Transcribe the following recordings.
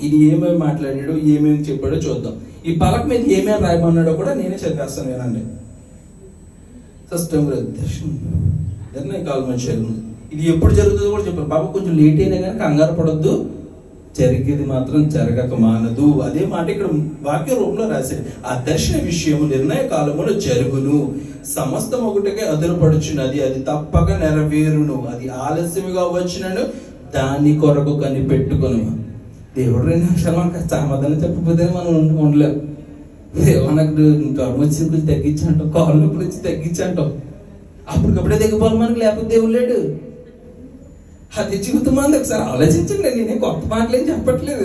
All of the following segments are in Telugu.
ఇది ఏమేమి మాట్లాడాడో ఏమేమి చెప్పాడో చూద్దాం ఈ పలక మీద ఏమేమి రాయమన్నాడో కూడా నేనే చదివేస్తాను వినండి సిస్టమ్ నిర్ణయ కాలం వచ్చారు ఇది ఎప్పుడు జరుగుతుందో కూడా చెప్పారు బాబా కొంచెం లేట్ అయినా కానీ కంగారు పడొద్దు జరిగేది మాత్రం జరగక మానదు అదే మాట ఇక్కడ వాక్య రూపంలో రాశాడు ఆ దర్శన విషయము నిర్ణయ కాలములో జరుగును సమస్తం ఒకటికే అదురుపడుచున్నది అది తప్పక నెరవేరును అది ఆలస్యముగా వచ్చినను దాని కొరకు కనిపెట్టుకును దేవుడు రెండు నిమిషాలు మనకు సమాధానం చెప్పకపోతే మనం ఉండ- ఉండలేం దేవుడు నాకు జ్వరం వచ్చింది కొంచెం తగ్గించంటాం కాళ్ళు నొప్పులు వచ్చి తగ్గించంటాం అప్పటికప్పుడే తగ్గిపోవాలి మనకు లేకపోతే దేవుడు లేడు అది జీవితం అంది ఒకసారి ఆలోచించండి నేనే కొత్త మాటలేం చెప్పట్లేదు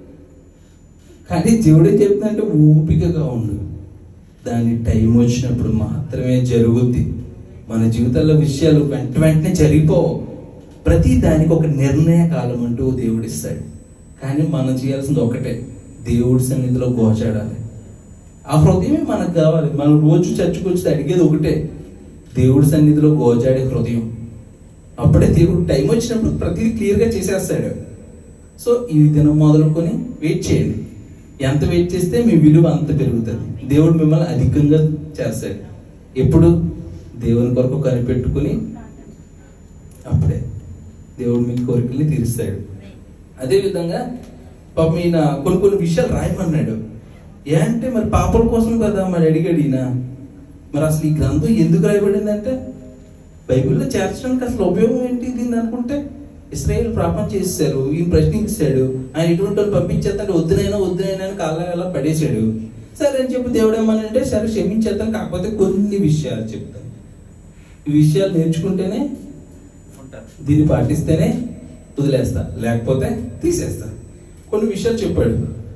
కానీ దేవుడు ఏం చెప్తుందంటే ఓపికగా ఉండు దాని టైం వచ్చినప్పుడు మాత్రమే జరుగుద్ది మన జీవితాల్లో విషయాలు వెంట వెంటనే జరిగిపోవు ప్రతి దానికి ఒక నిర్ణయ కాలం అంటూ దేవుడు ఇస్తాడు కానీ మనం చేయాల్సింది ఒకటే దేవుడి సన్నిధిలో గోచాడాలి ఆ హృదయమే మనకు కావాలి మనం రోజు చర్చకు వచ్చి అడిగేది ఒకటే దేవుడి సన్నిధిలో గోజాడే హృదయం అప్పుడే దేవుడు టైం వచ్చినప్పుడు ప్రతిదీ క్లియర్గా చేసేస్తాడు సో ఈ దినం మొదలుకొని వెయిట్ చేయండి ఎంత వెయిట్ చేస్తే మీ విలువ అంత పెరుగుతుంది దేవుడు మిమ్మల్ని అధికంగా చేస్తాడు ఎప్పుడు దేవుని కొరకు కనిపెట్టుకుని అప్పుడే దేవుడు మీ కోరికల్ని తీరుస్తాడు అదే విధంగా పాపం ఈయన కొన్ని కొన్ని విషయాలు రాయమన్నాడు ఏ అంటే మరి పాపల కోసం కదా మరి అడిగాడు ఈయన మరి అసలు ఈ గ్రంథం ఎందుకు రాయబడింది అంటే బైబిల్లో చేర్చడానికి అసలు ఉపయోగం ఏంటి దీన్ని అనుకుంటే ఇస్రాయేల్ ప్రాపం చేశారు ఈయన ప్రశ్నించాడు ఆయన ఇటువంటి వాళ్ళు పంపించేస్తాడు వద్దునైనా వద్దునైనా అని కాళ్ళ వేళ పడేశాడు సరే అని చెప్పి దేవుడు ఏమనంటే సరే క్షమించేస్తాను కాకపోతే కొన్ని విషయాలు చెప్తాను ఈ విషయాలు నేర్చుకుంటేనే ఉంటాను దీన్ని పాటిస్తేనే వదిలేస్తా లేకపోతే తీసేస్తా కొన్ని విషయాలు చెప్పాడు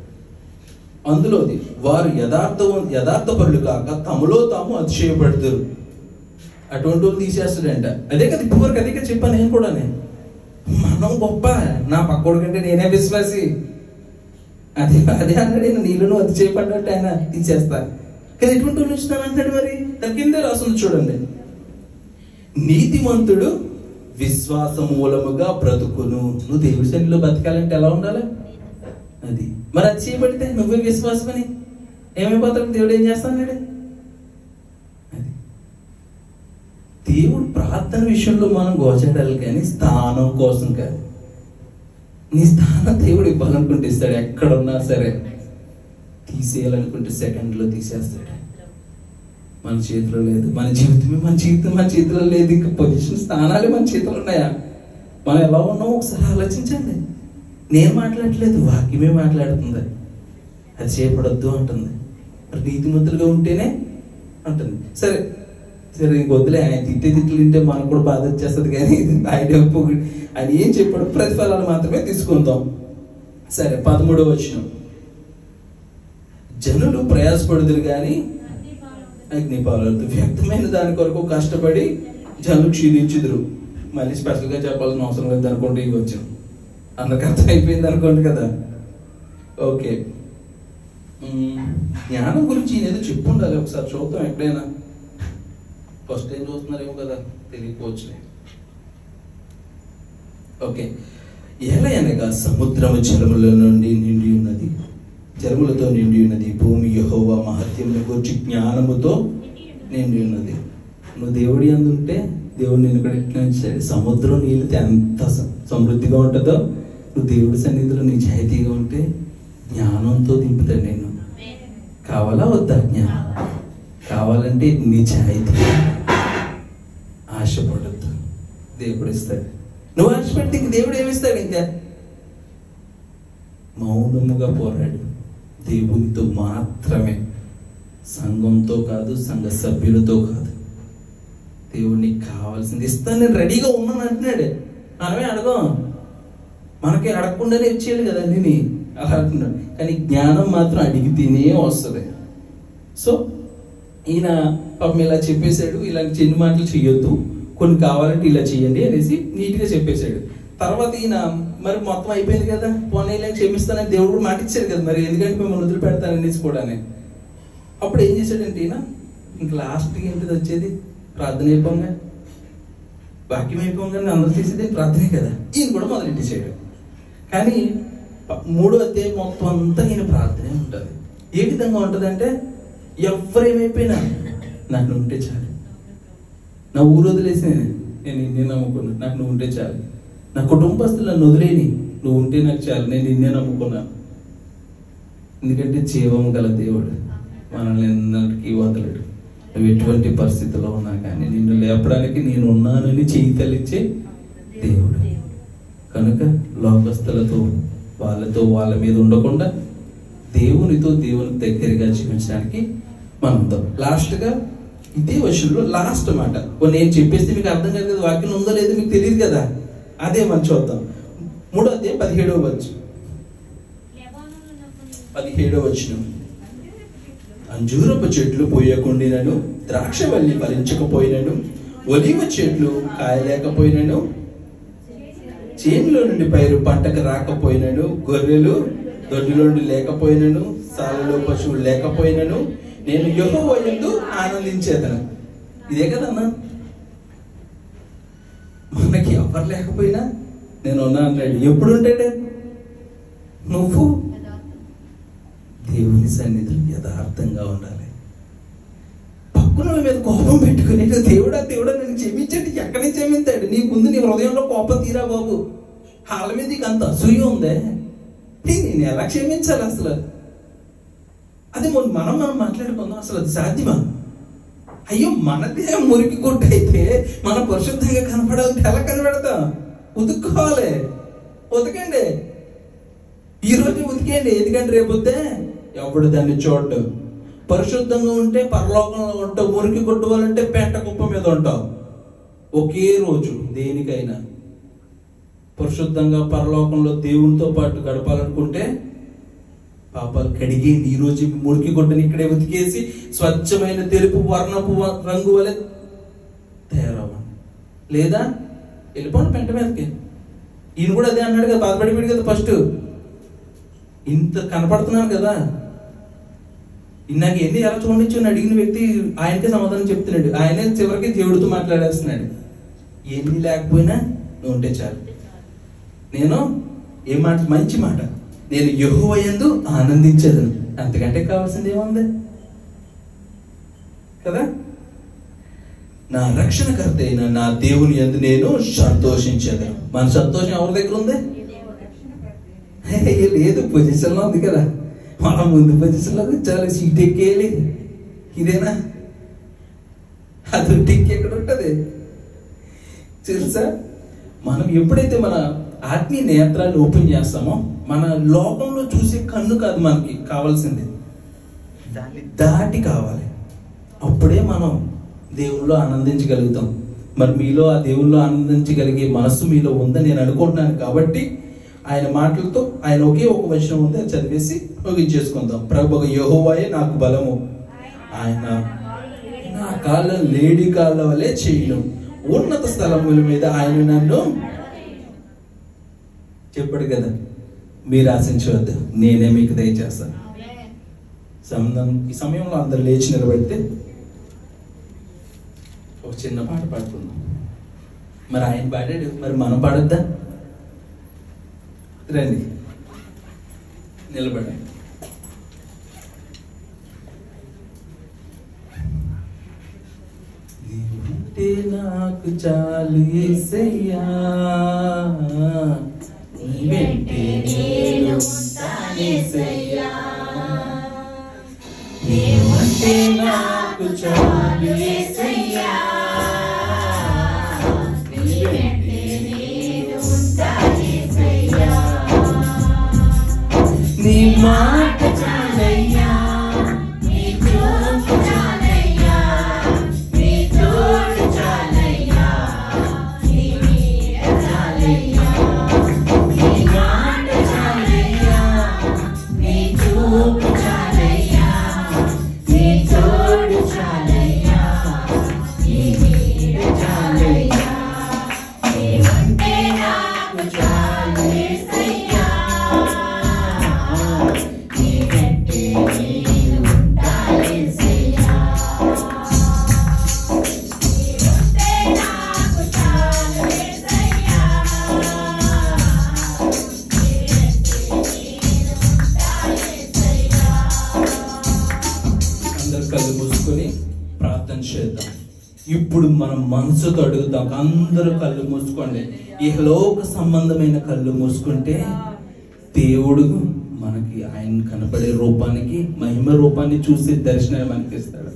అందులోది వారు యథార్థ యథార్థపరులు కాక తమలో తాము అతిశయపడతారు అటువంటి వాళ్ళు తీసేస్తాడంట అదే కదా ఇప్పటివరకు అదే కదా చెప్పాను నేను కూడా మనం గొప్ప నా పక్కోడి కంటే నేనే విశ్వాసి అదే అదే అన్నాడు నేను నీళ్ళను అతి చేయబడ్డట్టు ఆయన తీసేస్తా కానీ ఎటువంటి వాళ్ళు ఇస్తున్నాను అంటాడు మరి దాని కింద రాస్తుంది చూడండి నీతిమంతుడు విశ్వాస మూలముగా బ్రతుకును నువ్వు దేవుడి సన్నిలో బతకాలంటే ఎలా ఉండాలి అది మరి అది చేయబడితే నువ్వే విశ్వాసమని ఏమైపోతాడు దేవుడు ఏం చేస్తాడు అది దేవుడు ప్రార్థన విషయంలో మనం గోచడాలి కానీ స్థానం కోసం కాదు నీ స్థానం దేవుడు ఇవ్వాలనుకుంటే ఇస్తాడు ఎక్కడున్నా సరే తీసేయాలనుకుంటే సెకండ్లో తీసేస్తాడు మన చేతిలో లేదు మన జీవితమే మన జీవితం మన చేతిలో లేదు ఇంకా పొజిషన్ స్థానాలే మన చేతిలో ఉన్నాయా మనం ఎలా ఉన్నామో ఒకసారి ఆలోచించండి నేను మాట్లాడట్లేదు వాక్యమే మాట్లాడుతుంది అది చేయబడొద్దు అంటుంది మరి నీతిమంతులుగా ఉంటేనే అంటుంది సరే సరే ఇంక వద్దులే ఆయన తిట్టే తిట్లు తింటే మనకు కూడా బాధ వచ్చేస్తుంది కానీ ఆయన పొగి- ఆయన ఏం చెప్పాడు ప్రతిఫలాలు మాత్రమే తీసుకుందాం సరే పదమూడవ వచ్చిన జనులు ప్రయాసపడుదురు కానీ అగ్నిపాలతో వ్యక్తమైన దాని కొరకు కష్టపడి జనులు క్షీణించుదురు మళ్ళీ స్పెషల్ గా చెప్పాల్సిన అవసరం లేదు అనుకోండి ఇవి వచ్చాం అందరికి అర్థం అయిపోయింది అనుకోండి కదా ఓకే మ్మ్. జ్ఞానం గురించి ఈయన ఏదో చెప్పు ఉండాలి ఒకసారి చూద్దాం ఎక్కడైనా ఫస్ట్ టైం చూస్తున్నారేమో కదా తెలియకపోవచ్చులే ఓకే ఎలా అనగా సముద్రము జలముల నుండి నిండి ఉన్నది జలములతో నిండి ఉన్నది భూమి యహోవా మహత్యముల గురించి జ్ఞానముతో నిండి ఉన్నది నువ్వు దేవుడి అందుంటే దేవుడు నిన్ను ఇక్కడ ఎట్లా ఉంచాడు సముద్రం నీళ్ళతో ఎంత స- సమృద్ధిగా ఉంటుందో నువ్వు దేవుడి సన్నిధిలో నిజాయితీగా ఉంటే జ్ఞానంతో దింపుతాడు నేను కావాలా వద్దా జ్ఞానం కావాలంటే నిజాయితీ ఆశపడద్దు దేవుడు ఇస్తాడు నువ్వు ఆశపడితే ఇంక దేవుడు ఏమిస్తాడు ఇంకా మౌనముగా పోరాడు దేవునితో మాత్రమే సంఘంతో కాదు సంఘ సభ్యులతో కాదు దేవుడికి కావాల్సింది ఇస్తాను నేను రెడీగా ఉన్నాను అంటున్నాడు మనమే అడగం మనకి అడగకుండానే ఇచ్చేయాలి కదా అన్ని అలా అంటున్నాడు కానీ జ్ఞానం మాత్రం అడిగితేనే వస్తుంది సో ఈయన పాపం ఇలా చెప్పేశాడు ఇలాంటి చిన్న మాటలు చెయ్యొద్దు కొన్ని కావాలంటే ఇలా చేయండి అనేసి నీట్ గా చెప్పేశాడు తర్వాత ఈయన మరి మొత్తం అయిపోయింది కదా పోనీ ఇలా క్షమిస్తానని దేవుడు కూడా మాట ఇచ్చాడు కదా మరి ఎందుకంటే మిమ్మల్ని వదిలిపెడతాను అనేసి కూడా అప్పుడు ఏం చేశాడంటే ఈయన ఇంక లాస్ట్ ఏంటిది వచ్చేది ప్రార్థన అయిపోగా వాక్యం అయిపోగానే అందరూ చేసేది ప్రార్థనే కదా ఈయన కూడా మొదలెట్టేసాడు కానీ మూడో అధ్యాయం మొత్తం అంతా ఈయన ప్రార్థనే ఉంటుంది ఏ విధంగా ఉంటుందంటే ఎవరేమైపోయినా నాకు నువ్వు ఉంటే చాలు నా ఊరు వదిలేసి నేను నిన్నే నమ్ముకున్నా నాకు నువ్వు ఉంటే చాలు నా కుటుంబస్తులు నన్ను వదిలేని నువ్వు ఉంటే నాకు చాలు నేను నిన్నే నమ్ముకున్నాను ఎందుకంటే జీవం గల దేవుడు మనల్ని ఎన్నటికీ వదలడు నువ్వు ఎటువంటి పరిస్థితిలో ఉన్నా కానీ నిన్ను లేపడానికి నేను ఉన్నానని చేయి తలిచ్చే దేవుడు కనుక లోకస్తులతో వాళ్ళతో వాళ్ళ మీద ఉండకుండా దేవునితో దేవుని దగ్గరగా జీవించడానికి మనం ఉందాం లాస్ట్గా ఇదే వర్షంలో లాస్ట్ మాట ఓ నేను చెప్పేస్తే మీకు అర్థం కాదు కదా వాక్యం ఉందో లేదో మీకు తెలియదు కదా అదే మనం చూద్దాం మూడో అధ్యాయం పదిహేడవ వచ్చు పదిహేడవ వచ్చిన అంజూరపు చెట్లు పోయకుండినను ద్రాక్షవల్లి ఫలించకపోయినను ఒలివ చెట్లు కాయలేకపోయినను చేనులో నుండి పైరు పంటకు రాకపోయినను గొర్రెలు దొడ్డిలో నుండి లేకపోయినను సాలలో పశువులు లేకపోయినను నేను యెహోవా యందు ఆనందించేదను ఇదే కదన్నా మనకి ఎవరు లేకపోయినా నేను ఉన్నా అన్నాడు ఎప్పుడు ఉంటాడే నువ్వు దేవుని సన్నిధిలో యథార్థంగా ఉండాలి పక్కన వాళ్ళ మీద కోపం పెట్టుకుని "నువ్వు దేవుడా దేవుడా నేను క్షమించండి ఎక్కడి నుంచి క్షమించాడు నీ ముందు నీ హృదయంలో కోపం తీరా బాబు వాళ్ళ మీద నీకు అంత అసూయ ఉందే ఏ, నేను ఎలా క్షమించాలి అసలు అది మొన్న మనం మనం మాట్లాడుకుందాం అసలు అది సాధ్యమా అయ్యో మనదే మురికి గుడ్డ అయితే మన పరిశుద్ధంగా కనపడాలంటే ఎలా కనపడతాం ఉతుక్కోవాలి ఉతకండి ఈ రోజు ఉతికేయండి ఎందుకంటే రేపు వద్దే ఎవడు దాన్ని చూడడు పరిశుద్ధంగా ఉంటే పరలోకంలో ఉంటావు మురికి కొట్టుకోవాలంటే పెంట కుప్ప మీద ఉంటావు ఒకే రోజు దేనికైనా పరిశుద్ధంగా పరలోకంలో దేవునితో పాటు గడపాలనుకుంటే పాపాలు కడిగి ఈ రోజు మురికి గుడ్డని ఇక్కడే ఉతికేసి స్వచ్ఛమైన తెలుపు వర్ణపు వ- రంగు వలె తయారవ్వండి లేదా వెళ్ళిపోండి పెంట మీదకి ఈయన కూడా అదే అన్నాడు కదా బాధపడిపోయాడు కదా ఫస్ట్ ఇంత కనపడుతున్నాను కదా ఇందాక ఎన్ని ఎలా చూడొచ్చు అని అడిగిన వ్యక్తి ఆయనకే సమాధానం చెప్తున్నాడు ఆయనే చివరికి దేవుడితో మాట్లాడేస్తున్నాడు ఎన్ని లేకపోయినా నువ్వు ఉంటే చాలు నేను ఏ మాట మంచి మాట నేను యహోవయందు ఆనందించేదను అంతకంటే కావాల్సింది ఏముంది కదా నా రక్షణకర్త అయిన నా దేవుని యందు నేను సంతోషించేదను మన సంతోషం ఎవరి దగ్గర ఉంది హే, లేదు పొజిషన్ లో ఉంది కదా మనం ముందు పొజిషన్ లో చాలా సీట్ ఎక్కేయాలి ఇదేనా అది టిక్ ఎక్కడ ఉంటది తెలుసా మనం ఎప్పుడైతే మన ఆత్మీయ నేత్రాన్ని ఓపెన్ చేస్తామో మన లోకంలో చూసే కన్ను కాదు మనకి కావాల్సింది దాన్ని దాటి కావాలి అప్పుడే మనం దేవుల్లో ఆనందించగలుగుతాం మరి మీలో ఆ దేవుల్లో ఆనందించగలిగే మనస్సు మీలో ఉందని నేను అనుకుంటున్నాను కాబట్టి ఆయన మాటలతో ఆయన ఒకే ఒక వచనం ఉంది అది చదివేసి ముగించేసుకుందాం ప్రభు యహోవాయే నాకు బలము ఆయన నా కాళ్ళ లేడి కాళ్ళ వలె చేయను ఉన్నత స్థలముల మీద ఆయన నన్ను చెప్పాడు కదా మీరు ఆశించవద్దు నేనే మీకు దయచేస్తాను సమయం ఈ సమయంలో అందరు లేచి నిలబడితే ఒక చిన్న పాట పాడుకుందాం మరి ఆయన పాడాడు మరి మనం పాడొద్దా రండి నిలబడండి నీవుంటే నాకు చాలు యేసయ్యా నీ వెంటే నేను ఉంటాను యేసయ్యా నీవుంటే నాకు చాలు యేసయ్యా నీ వెంటే నేను ఉంటాను యేసయ్యా నీ మాట చాలయ్యా నీ చూపు చాలయ్యా నీ తోడు చాలయ్యా నీ నీడ చాలయ్యా నీ మాట చాలయ్యా నీ చూపు చాలయ్యా నీ తోడు చాలయ్యా నీ నీడ చాలయ్యా నీవంటే నాకు చాలు యేసయ్యా నీ ఇప్పుడు మనం మనసుతో అడుగుతాం అందరూ కళ్ళు మూసుకోండి ఈ లోక సంబంధమైన కళ్ళు మూసుకుంటే దేవుడు మనకి ఆయన కనపడే రూపానికి మహిమ రూపాన్ని చూసి దర్శనాన్ని మనకి ఇస్తాడు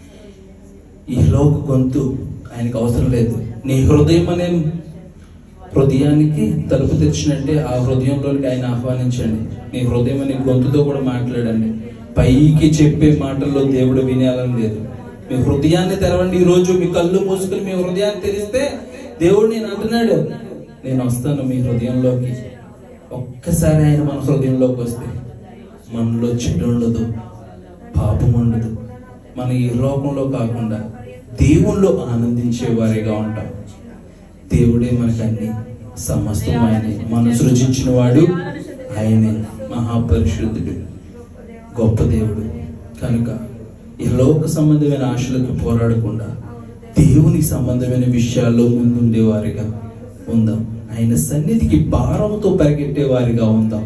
ఈ లోక గొంతు ఆయనకు అవసరం లేదు నీ హృదయం అనే హృదయానికి తలుపు తెచ్చినట్టే ఆ హృదయంలోనికి ఆయన ఆహ్వానించండి నీ హృదయం అనే గొంతుతో కూడా మాట్లాడండి పైకి చెప్పే మాటల్లో దేవుడు వినాలని లేదు మీ హృదయాన్ని తెరవండి ఈ రోజు మీ కళ్ళు మూసుకుని మీ హృదయాన్ని తెరిస్తే దేవుడు నేను అంటున్నాడు నేను వస్తాను మీ హృదయంలోకి ఒక్కసారి ఆయన మన హృదయంలోకి వస్తే మనలో చెడు ఉండదు పాపం ఉండదు మన ఈ లోకంలో కాకుండా దేవుణ్ణి ఆనందించే వారిగా ఉంటాం దేవుడే మనకు అన్ని సమస్తం ఆయనే మనం సృజించిన వాడు ఆయనే మహాపరిశుద్ధుడు గొప్ప దేవుడు కనుక ఈ లోక సంబంధమైన ఆశలకు పోరాడకుండా దేవుని సంబంధమైన విషయాల్లో ముందుండే వారిగా ఉందాం ఆయన సన్నిధికి భారంతో పరిగెట్టే వారిగా ఉందాం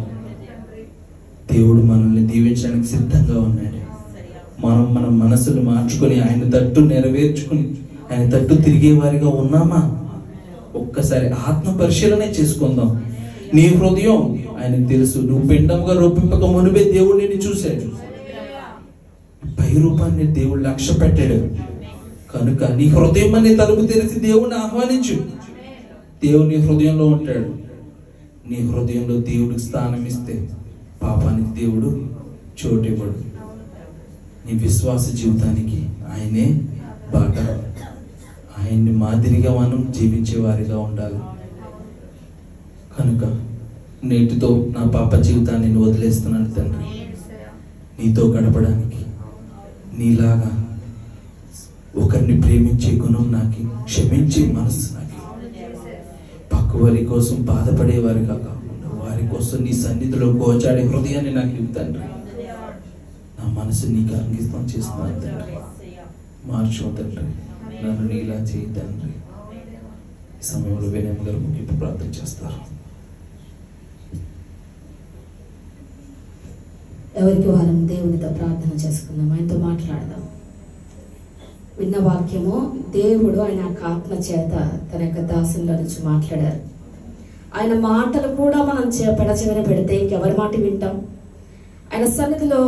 దేవుడు మనల్ని దీవించడానికి సిద్ధంగా ఉన్నాడు మనం మన మనసులు మార్చుకొని ఆయన తట్టు నెరవేర్చుకుని ఆయన తట్టు తిరిగే వారిగా ఉన్నామా ఒక్కసారి ఆత్మ పరిశీలనే చేసుకుందాం నీ హృదయం ఆయనకు తెలుసు నువ్వు పిండంగా రూపింపక మునిపే దేవుడు నిన్ను చూశాడు పై రూపాన్ని దేవుడు లక్ష్య పెట్టాడు కనుక నీ హృదయం అనే తలుపు తెరిచి దేవుడిని ఆహ్వానించు దేవుడు నీ హృదయంలో ఉంటాడు నీ హృదయంలో దేవుడికి స్థానం ఇస్తే పాపానికి దేవుడు చోటు ఇవ్వడు నీ విశ్వాస జీవితానికి ఆయనే బాట ఆయన్ని మాదిరిగా మనం జీవించే వారిగా ఉండాలి కనుక నేటితో నా పాప జీవితాన్ని నేను వదిలేస్తున్నాను తండ్రి నీతో గడపడానికి నీలాగా ఒకరిని ప్రేమించే గుణం నాకు క్షమించే మనసు నాకు పక్క వారి కోసం బాధపడేవారిగా కాకుండా వారి కోసం నీ సన్నిధిలో గోచాడే హృదయాన్ని నాకు ఇవ్వు తండ్రి నా మనసు నీకు అంకితం చేస్తున్నాను తండ్రి మార్చు తండ్రి నన్ను నీలా చేయి తండ్రి ఈ సమయంలో వినయం గారు ముగింపు ప్రార్థన చేస్తారు ఎవరికి వారం దేవునితో ప్రార్థన చేసుకుందాం ఆయనతో మాట్లాడదాం విన్న వాక్యము దేవుడు ఆయన యొక్క ఆత్మ చేత తన యొక్క దాసుల్లో నుంచి మాట్లాడారు ఆయన మాటలు కూడా మనం చే- పెడచెవిన పెడితే ఇంకెవరి మాట వింటాం ఆయన సన్నిధిలో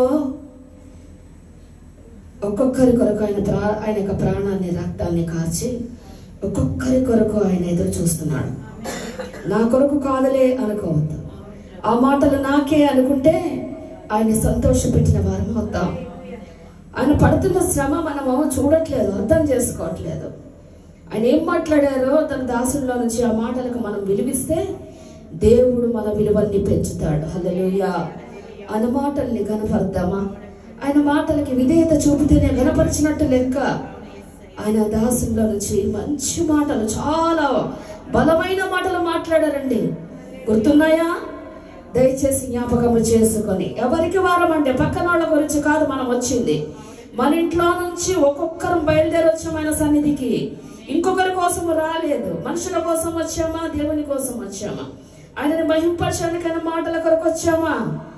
ఒక్కొక్కరి కొరకు ఆయన ప్రా ఆయన యొక్క ప్రాణాన్ని రక్తాన్ని కార్చి ఒక్కొక్కరి కొరకు ఆయన ఎదురు చూస్తున్నాడు నా కొరకు కాదులే అనుకోవద్దు ఆ మాటలు నాకే అనుకుంటే ఆయన సంతోషపెట్టిన వారం అవుతాం ఆయన పడుతున్న శ్రమ మనము చూడట్లేదు అర్థం చేసుకోవట్లేదు ఆయన ఏం మాట్లాడారో తన దాసుల్లో నుంచి ఆ మాటలకు మనం విలువిస్తే దేవుడు మన విలువల్ని పెంచుతాడు హల్లెలూయా ఆయన మాటల్ని కనపడదామా ఆయన మాటలకి విధేయత చూపితేనే కనపరిచినట్టు లెక్క ఆయన దాసుల్లో నుంచి మంచి మాటలు చాలా బలమైన మాటలు మాట్లాడారండి గుర్తున్నాయా దయచేసి జ్ఞాపకము చేసుకొని ఎవరికి వారం అంటే పక్కన వాళ్ళ గురించి కాదు మనం వచ్చింది మన ఇంట్లో నుంచి ఒక్కొక్కరు బయలుదేరి వచ్చాం ఆయన సన్నిధికి ఇంకొకరి కోసం రాలేదు మనుషుల కోసం వచ్చామా దేవుని కోసం వచ్చామా ఆయనని మహింపరచడానికైనా మాటల కొరకు వచ్చామా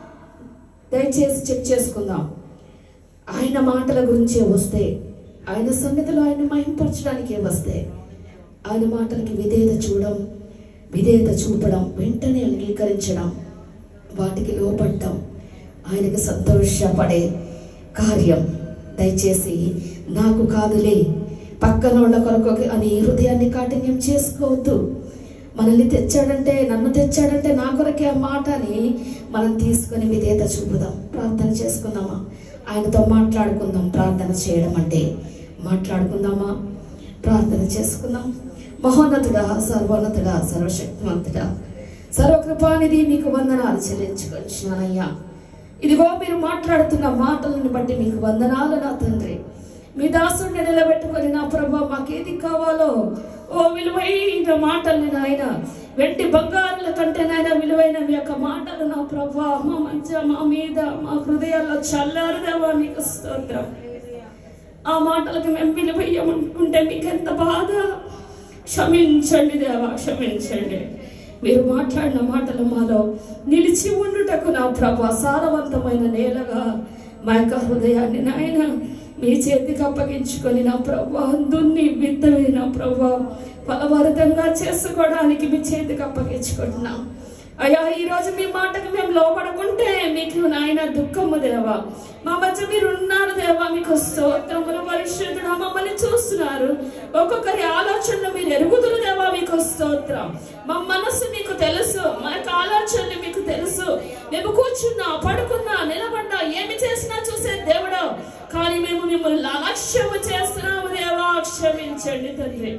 దయచేసి చెక్ చేసుకుందాం ఆయన మాటల గురించే వస్తే ఆయన సన్నిధిలో ఆయన మహింపరచడానికే వస్తే ఆయన మాటలకి విధేయత చూడడం విధేయత చూపడం వెంటనే అంగీకరించడం వాటికి లోపడటం ఆయనకి సంతోషపడే కార్యం దయచేసి నాకు కాదులే పక్కనోళ్ళ కొరకు అని హృదయాన్ని కాఠిన్యం చేసుకోవద్దు మనల్ని తెచ్చాడంటే నన్ను తెచ్చాడంటే నా కొరకే ఆ మాట అని మనం తీసుకొని విధేయత చూపుదాం ప్రార్థన చేసుకుందామా ఆయనతో మాట్లాడుకుందాం ప్రార్థన చేయడం అంటే మాట్లాడుకుందామా ప్రార్థన చేసుకుందాం మహోన్నతుడా సర్వోన్నతుడా సర్వశక్తివంతుడా సర్వకృపానిధి మీకు వందనాలు చెల్లించుకొచ్చినానయ్యా ఇదిగో మీరు మాట్లాడుతున్న మాటలను బట్టి మీకు వందనాలు నా తండ్రి మీ దాసుడిని నిలబెట్టుకొని నా ప్రభా మాకేది కావాలో ఓ విలువైన మాటల్ని నాయన వెంటి బంగారుల కంటే నాయన విలువైన మీ యొక్క మాటలు నా ప్రభా మా మధ్య మా మీద మా హృదయాల్లో చల్లారుదేవా మీకు స్తోత్రం ఆ మాటలకు మేము విలువయ్యమనుకుంటే మీకు ఎంత బాధ క్షమించండి దేవా క్షమించండి మీరు మాట్లాడిన మాటలు మాలో నిలిచి ఉండుటకు నా ప్రభా సారవంతమైన నేలగా మా యొక్క హృదయాన్ని నాయన మీ చేతికి అప్పగించుకొని నా ప్రభా దున్ని విత్తవి నా ప్రభా ఫలవరితంగా చేసుకోవడానికి మీ చేతికి అప్పగించుకుంటున్నాం అయ్యా ఈ రోజు మీ మాటకు మేము లోపడకుంటే మీకు నాయన దుఃఖము దేవా మా మధ్య మీరు ఉన్నారు దేవా మీకు స్తోత్రములు పరిశుద్ధుడు మమ్మల్ని చూస్తున్నారు ఒక్కొక్కరి ఆలోచనలు మీరు ఎరుగుదురు దేవా మీకు స్తోత్రం మా మనసు మీకు తెలుసు మా యొక్క ఆలోచనలు మీకు తెలుసు మేము కూర్చున్నా పడుకున్నా నిలబడ్డా ఏమి చేసినా చూసే దేవుడు కానీ మేము మిమ్మల్ని అలక్ష్యము చేస్తున్నాము దేవా క్షమించండి తండ్రి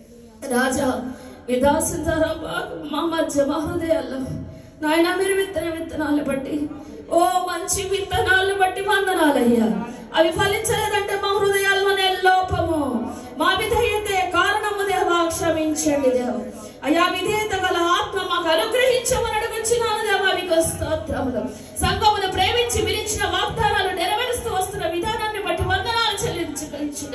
రాజా విదాసించారా మా మధ్య మా హృదయాల్లో నాయన మీరు విత్తన విత్తనాలు బట్టి ఓ మంచి విత్తనాలు బట్టి వందనాలయ్యా అవి ఫలించలేదంటే మా హృదయాల్లోనే లోపము మా విధేయతే కారణము దేవా క్షమించండి దేవ అయ్యా విధేయత గల ఆత్మ మాకు అనుగ్రహించమని అడుగుచున్నాను దేవా మీకు స్తోత్రములు సంఘమును ప్రేమించి విరిచిన వాగ్దానాలు నెరవేరుస్తూ వస్తున్న విధానాన్ని బట్టి వందనాలు చెల్లించుకొంచున్న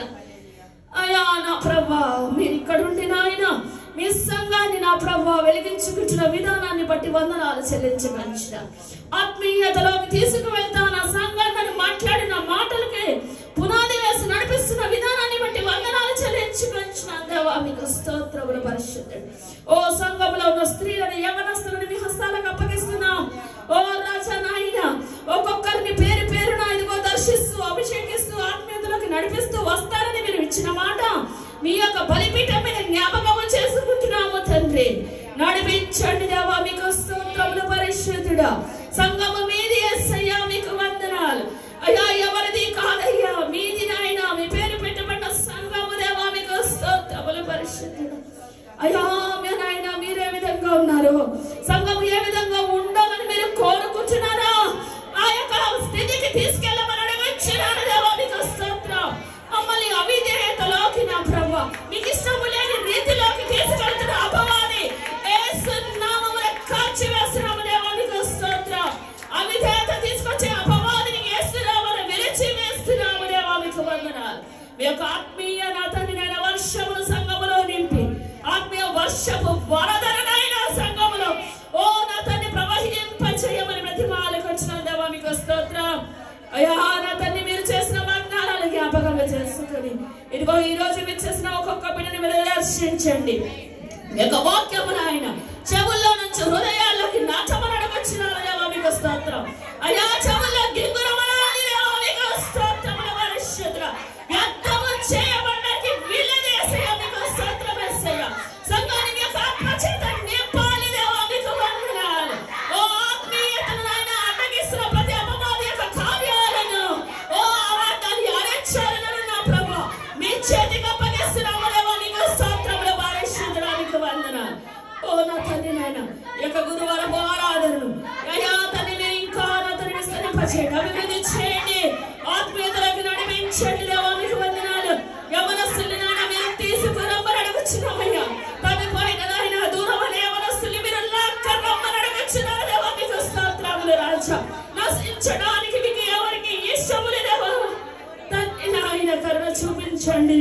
అయ్యా నా ప్రభా మీరు ఇక్కడ ఉండి నాయన మీ సంఘాన్ని నా ప్రభా వెలిగించుకుంటున్న విధానాన్ని బట్టి వందనాలు చెల్లించగలిచిన ఆత్మీయతలోకి తీసుకువెళ్తా నా సంఘాన్ని మాట్లాడిన మాటలకి పునాది వేసి నడిపిస్తున్న విధానాన్ని బట్టి వందనాలు చెల్లించుకొంచిన దేవా మీకు స్తోత్రములు పరిశుద్ధుడు ఓ సంఘంలో ఉన్న స్త్రీలను యవనస్తులను మీ హస్తాలకు అప్పగిస్తున్నాం ఓ రాజా నాయన ఒక్కొక్కరిని పేరు పేరున ఇదిగో దర్శిస్తూ అభిషేకిస్తూ ఆత్మీయతలోకి నడిపిస్తూ వస్తారని మీరు ఇచ్చిన మాట మీ యొక్క బలిపీఠం మీద జ్ఞాపకము చేసుకుంటున్నాము తండ్రి నడిపించండి దేవా మీకు స్తోత్రములు పరిశుద్ధుడా సంగము మీది ఎస్సయ్యా మీకు వందనాలు అయ్యా ఎవరిది కాదయ్యా మీది నాయన మీ పేరు పెట్టబడిన సంఘము దేవా మీకు స్తోత్రములు పరిశుద్ధుడా అయ్యా మీ నాయన మీరే విధంగా ఉన్నారు సంఘం ఏ విధంగా ఉండాలని మీరు కోరుకుంటున్నారా ఆ యొక్క స్థితికి తీసుకెళ్ళమని అడగచ్చున్నాను దేవా మీకు స్తోత్రం మమ్మల్ని అవిధేయతలోకి నా ప్రభు మీకు ఇష్టము లేని రీతిలోకి తీసుకెళ్తున్న అపవాది యేసు నామమున కాల్చి వేస్తున్నాము దేవా మీకు స్తోత్రం అవిధేయత తీసుకొచ్చే అపవాదిని వేస్తున్నామని విరిచి వేస్తున్నాము దేవా మీకు వందనాలు మీ యొక్క ఆత్మీయ నా తండ్రి నేను వర్షములు సంఘములో నింపి ఆత్మీయ వర్షపు వరదనైన సంఘములో ఓ నా తండ్రి ప్రవహింప చేయమని ప్రతిమాలకు వచ్చిన దేవా మీకు స్తోత్రం అయ్యా నా తండ్రి మీరు చేసిన వాగ్దానాలు జ్ఞాపకంగా చేసుకుని ఇదిగో ఈ రోజు మీరు చేసిన ఒక్కొక్క బిడ్డని మీరు దర్శించండి మీ యొక్క వాక్యము ఆయన చెవుల్లో నుంచి హృదయాల్లోకి నాచమని అడగొచ్చిన దేవా మీకు స్తోత్రం అయ్యా చెవుల్లో గింగురమనాలి దేవా మీకు స్తోత్రముల పరిశుద్ధుడా వ్యర్థము చేయబడడానికి వీలదేసయ్యా మీకు స్తోత్రం యేసయ్యా సంఘానికి యొక్క ఆత్మ చేత నింపాలి దేవా మీకు వందనాలు ఓ ఆత్మీయతను నాయన అడ్డగిస్తున్న ప్రతి అపవాది యొక్క కార్యాలను ఓ అవార్డాన్ని అరెచ్చాలను నా ప్రభు మీ చేతికి అప్పగిస్తున్నాము దేవా మీకు స్తోత్రముల పరిశుద్ధుడా మీకు వందనాలు ఓ నా తండ్రి నాయన ఈ యొక్క గురువారం ఆరాధనలు అయ్యా తండ్రి మీరు ఇంకా నా తండ్రి విస్తరింపచేయండి అభివృద్ధి చేయండి ఆత్మీయతలకు నడిపించండి దేవా మీకు వందనాలు యవనస్తుల్ని నాయన మీరు తీసుకురమ్మని అడుగుచున్నామయ్యా తమి పైన నాయన దూరం అనే యవనస్తుల్ని మీరు లాక్కరమ్మని అడుగుచున్నారు దేవా మీకు స్తోత్రములు రాజా నశించడానికి మీకు ఎవరికి ఇష్టములు దేవా తండ్రి నాయన కరుణ చూపించండి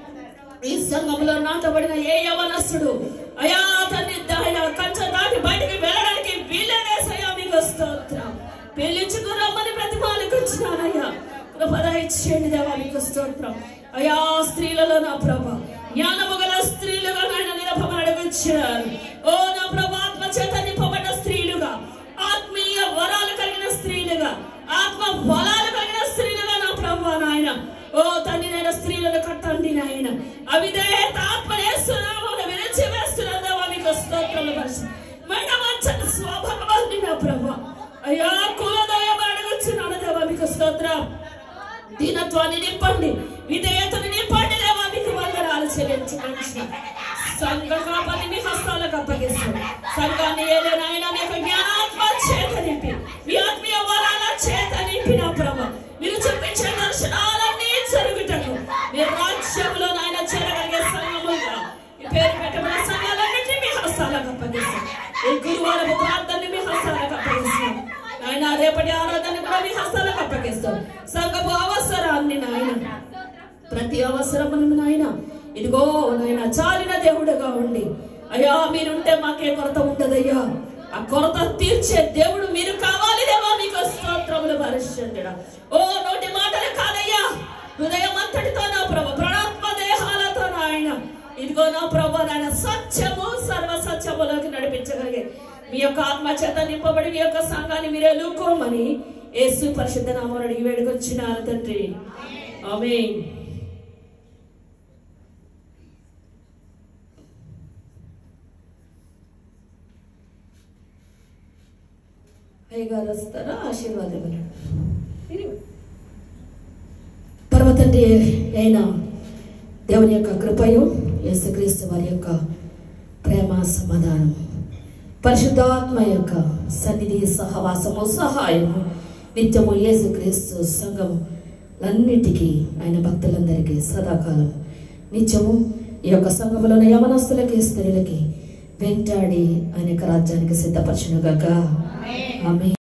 ఈ సంఘంలో నాటబడిన ఏ యవనస్తుడు అయా తండ్రి ఆయన కంచె దాటి బయటికి వెళ్ళడానికి వీళ్ళనేసయ్యా మీకు స్తోత్రం పెళ్లించుకురమ్మని ప్రతిమాలకు వచ్చినానయ్యా కృపద ఇచ్చేయండి దేవా మీకు స్తోత్రం అయా స్త్రీలలో నా ప్రభ జ్ఞానము గల స్త్రీలుగా నాయన నిరపమని అడుగుచ్చారు ఓ నా ప్రభ ఆత్మ చేత నింపబడ్డ స్త్రీలుగా ఆత్మీయ వరాలు కలిగిన స్త్రీలుగా ఆత్మ బలాలు కలిగిన స్త్రీలుగా నా ప్రభు నాయన ఓ తండ్రి నేను స్త్రీలను కట్టండి నాయన అవిధేయత ఆత్మనేస్తున్నాము విరచి వేస్తున్నదా మీకు స్తోత్రాలు పరిచి మైన వంచన స్వభావాన్ని నా ప్రభు అయ్యా కులదయం అడగచ్చున్నాను దేవా మీకు స్తోత్రం దీనత్వాన్ని నింపండి విధేయతను నింపండి దేవా మీకు వందనాలు చెల్లించవచ్చు సంఘ కాపని మీ హస్తాలకు అప్పగిస్తాను సంఘాన్ని ఏదైనా మీ యొక్క జ్ఞానాత్మ చేత నింపి మీ ఆత్మీయ వరాల చేత నింపి నా ప్రభ మీరు చూపించే దర్శనాలన్నీ జరుగుటకు మీ రాజ్యంలో నాయన చేరగలిగే సంఘముగా ఈ పేరు పెట్టబడిన సంఘాలన్నింటినీ మీ హస్తాలకు అప్పగిస్తాను ఈ గురువారం ప్రార్థనని మీ హస్తాలకు అప్పగిస్తాను నాయన రేపటి ఆరాధన కూడా మీ హస్తాలకు అప్పగిస్తాం సంఘపు అవసరాన్ని నాయన ప్రతి అవసరమును నాయన ఇదిగో నాయన చాలిన దేవుడుగా ఉండి అయ్యా మీరుంటే మాకే కొరత ఉండదయ్యా ఆ కొరత తీర్చే దేవుడు మీరు కావాలి దేవా మీకు స్తోత్రములు పరిశుద్ధుడా ఓ నోటి మాటలు కాదయ్యా హృదయ నా ప్రభా నాయన సత్యము సర్వ సత్యములోకి నడిపించగలిగే మీ యొక్క ఆత్మ చేత నింపబడి మీ యొక్క సంఘాన్ని మీరు ఎలుకోమని యేసు పరిశుద్ధ నామం అడిగి వేడుకొచ్చినారు తండ్రి ఆమేన్ అయ్యగారు వస్తారా ఆశీర్వాదం పర్వతండి అయిన దేవుని యొక్క కృపయు యేసుక్రీస్తు వారి యొక్క ప్రేమ సమాధానం పరిశుద్ధాత్మ యొక్క సన్నిధి సహవాసము సహాయము నిత్యము యేసుక్రీస్తు సంఘములన్నిటికీ ఆయన భక్తులందరికీ సదాకాలం నిత్యము ఈ యొక్క సంఘములోని యవనస్తులకి స్త్రీలకి వెంటాడి ఆయన యొక్క రాజ్యానికి సిద్ధపరచునుగాక ఆమె